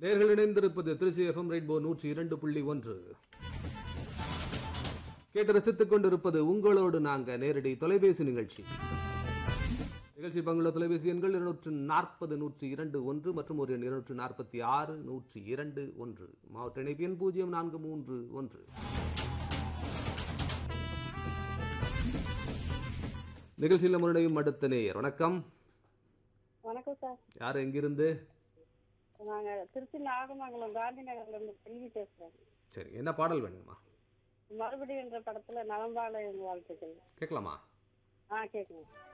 நேர்கள் இணைந்திருப்பது Trichy FM rainbow நூற்றி இரண்டு புள்ளி ஒன்று கேட்டு ரசித்துக் கொண்டிருப்பது உங்களோடு நாங்க நேரடி தொலைபேசி நிகழ்ச்சி நிகழ்ச்சி பங்குள்ள தொலைபேசி எண்கள் இருநூற்று நாற்பது நூற்றி இரண்டு ஒன்று மற்றும் ஒரு எண் இருநூற்று நாற்பத்தி ஆறு நூற்றி இரண்டு ஒன்று மாவட்ட இணைப்பு எண் பூஜ்ஜியம் நான்கு மூன்று ஒன்று நிகழ்ச்சியில் முன்னடையும் அடுத்த நேயர் வணக்கம் வணக்கம் சார் யார் எங்கிருந்து நாங்க திருச்சி நாகமங்கலம் காந்தி நகர்ல இருந்து செல்வி பேசுறேன் சரி என்ன பாடல் வேணுங்கம்மா மறுபடியும் என்ற படத்துல நலம்பாளையம் வாழ்த்துக்கள் கேட்கலாமா ஆ கேட்குங்க